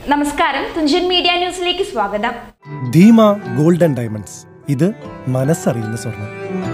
നമസ്കാരം തുഞ്ചൻ മീഡിയ ന്യൂസിലേക്ക് സ്വാഗതം ധീമ ഗോൾഡൻ ഡയമണ്ട്സ് ഇത് മനസ്സറിയുന്ന സ്വർണം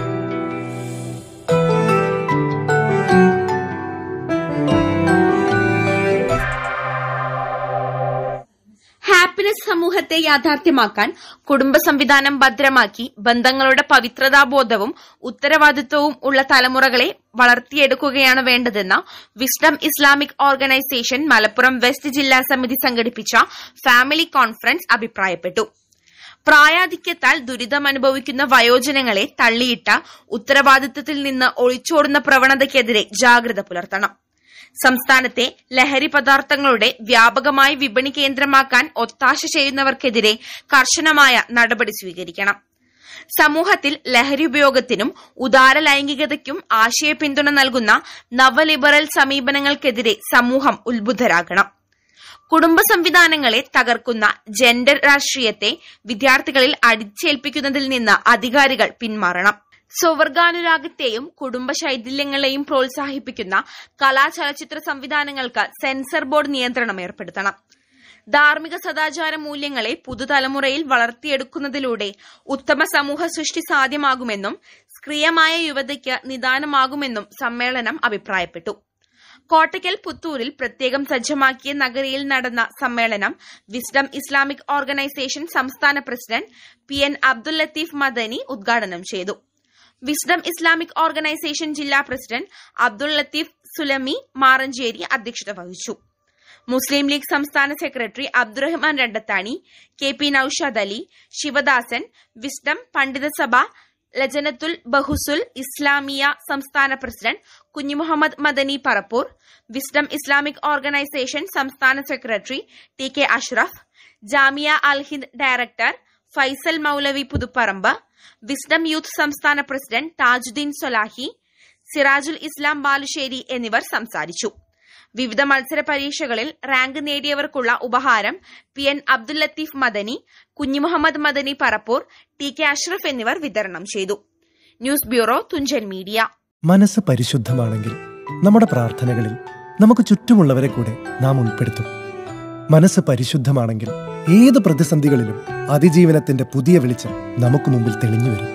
ഹാപ്പിനെസ് സമൂഹത്തെ യാഥാർത്ഥ്യമാക്കാൻ കുടുംബ സംവിധാനം ഭദ്രമാക്കി ബന്ധങ്ങളുടെ പവിത്രതാബോധവും ഉത്തരവാദിത്വവും ഉള്ള തലമുറകളെ വളർത്തിയെടുക്കുകയാണ് വേണ്ടതെന്ന് wisdom Islamic organisation Malappuram west ജില്ലാ സമിതി സംഘടിപ്പിച്ച ഫാമിലി കോൺഫറൻസ് അഭിപ്രായപ്പെട്ടു പ്രായാധിക്യത്താൽ ദുരിതമനുഭവിക്കുന്ന വയോജനങ്ങളെ തള്ളിയിട്ട ഉത്തരവാദിത്തത്തിൽ നിന്ന് ഒളിച്ചോടുന്ന പ്രവണതയ്ക്കെതിരെ ജാഗ്രത പുലർത്തണം സംസ്ഥാനത്തെ ലഹരി പദാർത്ഥങ്ങളുടെ വ്യാപകമായി വിപണി കേന്ദ്രമാക്കാൻ ഒത്താശ ചെയ്യുന്നവർക്കെതിരെ കർശനമായ നടപടി സ്വീകരിക്കണം സമൂഹത്തിൽ ലഹരി ഉപയോഗത്തിനും ഉദാര ലൈംഗികതയ്ക്കും ആശയ പിന്തുണ നൽകുന്ന നവലിബറൽ സമീപനങ്ങൾക്കെതിരെ സമൂഹം ഉത്ബുദ്ധരാകണം കുടുംബ സംവിധാനങ്ങളെ തകർക്കുന്ന ജെൻഡർ രാഷ്ട്രീയത്തെ വിദ്യാർത്ഥികളിൽ അടിച്ചേൽപ്പിക്കുന്നതിൽ നിന്ന് അധികാരികൾ പിന്മാറണം സ്വവർഗാനുരാഗത്തെയും കുടുംബ ശൈഥില്യങ്ങളെയും പ്രോത്സാഹിപ്പിക്കുന്ന കലാചലച്ചിത്ര സംവിധാനങ്ങൾക്ക് സെൻസർ ബോർഡ് നിയന്ത്രണം ഏർപ്പെടുത്തണം ധാർമ്മിക സദാചാര മൂല്യങ്ങളെ പുതുതലമുറയിൽ വളർത്തിയെടുക്കുന്നതിലൂടെ ഉത്തമ സമൂഹ സൃഷ്ടി സാധ്യമാകുമെന്നും സ്ക്രിയമായ യുവതയ്ക്ക് നിദാനമാകുമെന്നും സമ്മേളനം അഭിപ്രായപ്പെട്ടു കോട്ടയ്ക്കൽ പുത്തൂരിൽ പ്രത്യേകം സജ്ജമാക്കിയ നഗരിയിൽ നടന്ന സമ്മേളനം വിസ്ഡം ഇസ്ലാമിക് ഓർഗനൈസേഷൻ സംസ്ഥാന president P N Abdul Latheef Madani ഉദ്ഘാടനം ചെയ്തു വിസ്ഡം ഇസ്ലാമിക് ഓർഗനൈസേഷൻ ജില്ലാ പ്രസിഡന്റ് അബ്ദുൾ ലത്തീഫ് സുലമി മാറഞ്ചേരി അധ്യക്ഷത വഹിച്ചു മുസ്ലിം ലീഗ് സംസ്ഥാന secretary Abdurahman Randathani K P Noushad Ali Sivadasan wisdom പണ്ഡിതസഭ ലജനത്തുൽ ബഹുസുൽ ഇസ്ലാമിയ സംസ്ഥാന president Kunhimuhammad Madani Parappur wisdom Islamic organisation സംസ്ഥാന secretary T K Ashraf Jamia Al Hind director Faisal Moulavi Puthuparamba wisdom youth സംസ്ഥാന പ്രസിഡന്റ് താജുദ്ദീൻ സൊലാഹി സിറാജുൽ ഇസ്ലാം ബാലുശ്ശേരി എന്നിവർ സംസാരിച്ചു വിവിധ മത്സര പരീക്ഷകളിൽ റാങ്ക് നേടിയവർക്കുള്ള ഉപഹാരം P N Abdul Latheef Madani Kunhimuhammad Madani Parappur T K Ashraf എന്നിവർ വിതരണം ചെയ്തു ന്യൂസ് ബ്യൂറോ തുഞ്ചൻ മീഡിയ മനസ്സ് പരിശുദ്ധമാണെങ്കിൽ നമ്മുടെ പ്രാർത്ഥനകളിൽ നമുക്ക് ചുറ്റുമുള്ളവരെ കൂടെ നാം ഉൾപ്പെടുത്തും മനസ്സ് പരിശുദ്ധമാണെങ്കിൽ ഏത് പ്രതിസന്ധികളിലും അതിജീവനത്തിന്റെ പുതിയ വെളിച്ചം നമുക്ക് മുമ്പിൽ തെളിഞ്ഞു വരും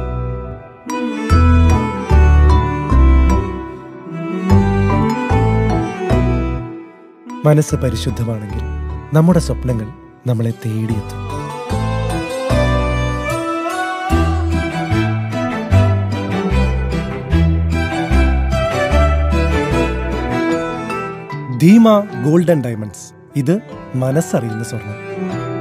മനസ്സ് പരിശുദ്ധമാണെങ്കിൽ നമ്മുടെ സ്വപ്നങ്ങൾ നമ്മളെ തേടിയെത്തും ധീമ ഗോൾഡൻ ഡയമണ്ട്സ് ഇത് മനസ്സറിയുന്ന സ്വർണം